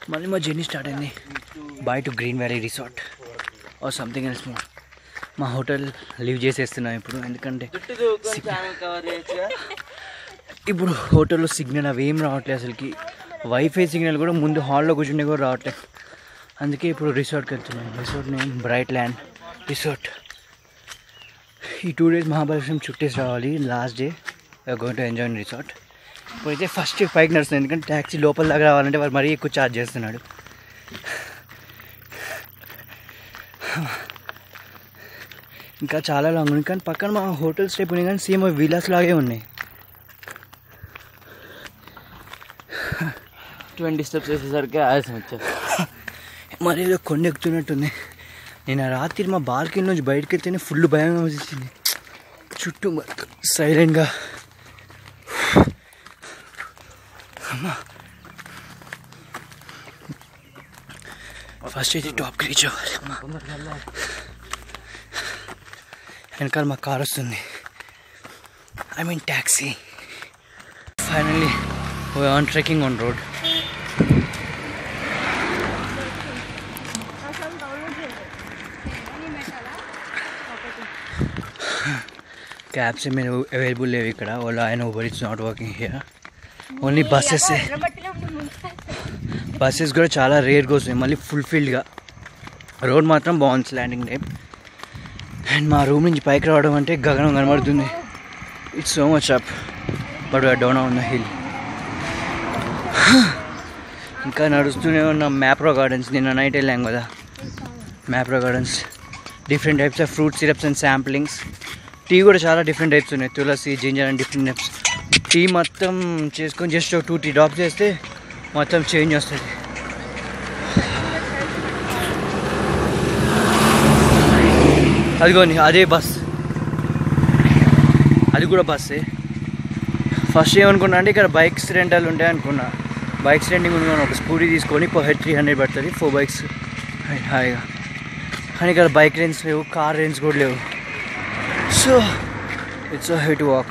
మళ్ళీ మా journey start అయింది bye to Green Valley resort or something else more మా హోటల్ లీవ్ చేసేస్తున్నాం ఇప్పుడు ఎందుకంటే ఇప్పుడు హోటల్లో సిగ్నల్ అవి ఏం రావట్లేదు అసలుకి వైఫై సిగ్నల్ కూడా ముందు హాల్లో కూర్చుంటే కూడా రావట్లేదు అందుకే ఇప్పుడు రిసార్ట్కి వెళ్తున్నాం resort name Bright Land resort ఈ టూ డేస్ మహాబలేశ్వరం చుట్టేసి రావాలి last day going to enjoy resort ఇప్పుడైతే ఫస్ట్ పైకి నడుస్తుంది ఎందుకంటే ట్యాక్సీ లోపల దాకా రావాలంటే వాడు మరీ ఎక్కువ ఛార్జ్ చేస్తున్నాడు ఇంకా చాలా లాంగ్ ఉంది కానీ పక్కన మా హోటల్ స్టెప్ ఉన్నాయి కానీ సేమ్ విలాస్ లాగే ఉన్నాయి ట్వంటీ స్టెప్స్ వేసేసరికి ఆయాసం వచ్చేది మరి ఏదో కొండ ఎక్కుతున్నట్టుంది నేను ఆ రాత్రి మా బాల్కనీ నుంచి బయటకు వెళ్తేనే ఫుల్ భయం వచ్చింది చుట్టూ సైలెంట్గా ఫస్ట్ అయితే టాప్కి రీచ్ అవ్వాలి అమ్మా. వెనకాల మా కార్ వస్తుంది I mean taxi finally on trekking on road cabs ఏమైనా అవైలబుల్ లేవు ఇక్కడ ఓలా ఆయన Uber it's not working here only buses buses కూడా చాలా రేర్గా వస్తాయి మళ్ళీ ఫుల్ఫిల్డ్గా రోడ్ మాత్రం బాగుంది ల్యాండింగ్ టైం అండ్ మా రూమ్ నుంచి పైకి రావడం అంటే గగనం కనబడుతుంది it's so much up but down on the hill ఇంకా నడుస్తూనే ఉన్న మ్యాప్రో గార్డెన్స్ నిన్న నైట్ వెళ్ళాం కదా Mapro gardens different types of fruit syrups and samplings tea కూడా చాలా డిఫరెంట్ టైప్స్ ఉన్నాయి తులసి ginger and different types tea మొత్తం చేసుకొని జస్ట్ టూ టీ డ్రాప్ చేస్తే మొత్తం చేంజ్ వస్తుంది అదిగోని అదే బస్ అది కూడా బస్సే ఫస్ట్ ఏమనుకున్నా అంటే ఇక్కడ బైక్స్ రెంటల్ ఉంటాయి అనుకున్నా బైక్స్ రెంటింగ్ ఉంది ఒక స్కూటీ తీసుకొని పర్ హెడ్ త్రీ హండ్రెడ్ పడుతుంది ఫోర్ బైక్స్ హాయిగా కానీ ఇక్కడ బైక్ రెంట్స్ లేవు కార్ రెంట్స్ కూడా లేవు so it's high to walk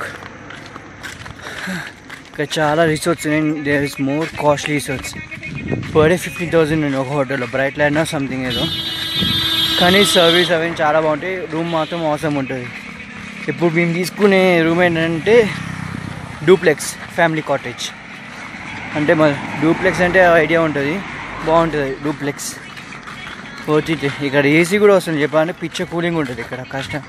ఇక్కడ చాలా రిసార్ట్స్ ఉన్నాయి there is more costly resorts per day fifteen thousand ఉంది ఒక హోటల్లో బ్రైట్ ల్యాండ్ సంథింగ్ ఏదో కానీ సర్వీస్ అవన్నీ చాలా బాగుంటాయి రూమ్ మాత్రం అవసరం ఉంటుంది ఇప్పుడు మేము తీసుకునే రూమ్ ఏంటంటే డూప్లెక్స్ ఫ్యామిలీ కాటేజ్ అంటే మరి డూప్లెక్స్ అంటే ఐడియా ఉంటుంది బాగుంటుంది డూప్లెక్స్ వచ్చి ఇక్కడ ఏసీ కూడా వస్తుంది చెప్పాలంటే పిచ్చ కూలింగ్ ఉంటుంది ఇక్కడ కష్టం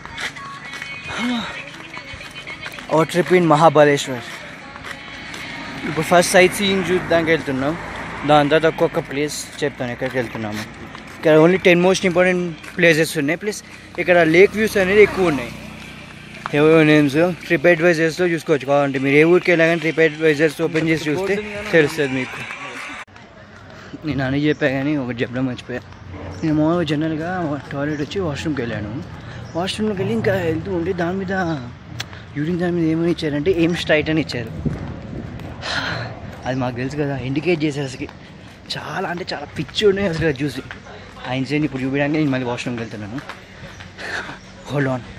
ఓ ట్రిప్ ఇన్ మహాబలేశ్వర్ ఇప్పుడు ఫస్ట్ సైట్ సీయింగ్ చూడడానికి వెళ్తున్నాం దాని తర్వాత ఒక్కొక్క ప్లేస్ చెప్తాను ఎక్కడికి వెళ్తున్నాము ఇక్కడ only ten most important places ఉన్నాయి ప్లస్ ఇక్కడ లేక్ వ్యూస్ అనేది ఎక్కువ ఉన్నాయి ఏవో నేమ్స్ ట్రిప్ అడ్వైజర్స్లో చూసుకోవచ్చు కావాలంటే మీరు ఏ ఊరికి వెళ్ళా కానీ ట్రిప్ అడ్వైజర్స్ ఓపెన్ చేసి చూస్తే తెలుస్తుంది మీకు నేను అని చెప్పా కానీ ఒకటి చెప్పడం మర్చిపోయా నేను మామూలుగా జనరల్గా టాయిలెట్ వచ్చి వాష్రూమ్కి వెళ్ళాను వాష్రూమ్కి వెళ్ళి ఇంకా వెళ్తూ ఉంటే దాని మీద యూరిన్ దాని మీద ఏమని ఇచ్చారంటే ఏం స్ట్రైట్ అని ఇచ్చారు అది మాకు తెలుసు కదా ఇండికేట్ చేశారు అసలు చాలా అంటే చాలా పిచ్చి ఉన్నాయి అసలు అది చూసి ఆ ఇన్సిడెంట్ ఇప్పుడు చూపించడానికి నేను మళ్ళీ వాష్రూమ్కి వెళ్తున్నాను హోల్డ్ ఆన్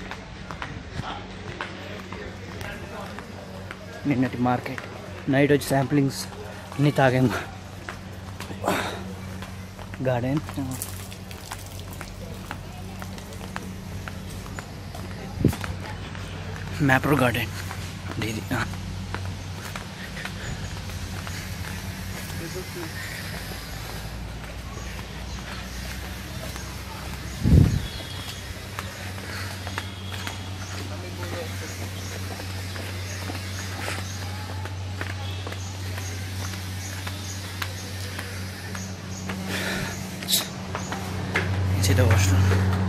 నిన్నటి మార్కెట్ నైట్ వచ్చి శాంప్లింగ్స్ అన్నీ తాగాము గార్డెన్ మ్యాప్రో గార్డెన్ ఇది ఆ. It's the washroom.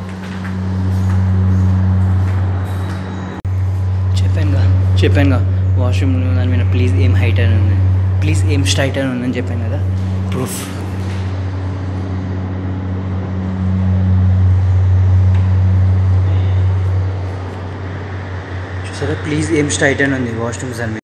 చెప్పానుగా చెప్పానుగా వాష్రూమ్లో దాని మీద ప్లీజ్ ఏం హైట్ అని ఉంది ప్లీజ్ ఏం స్ట్రైట్ అని ఉందని చెప్పాను కదా ప్రూఫ్ చూసారా ప్లీజ్ ఏం స్ట్రైట్ అని ఉంది వాష్రూమ్స్ అని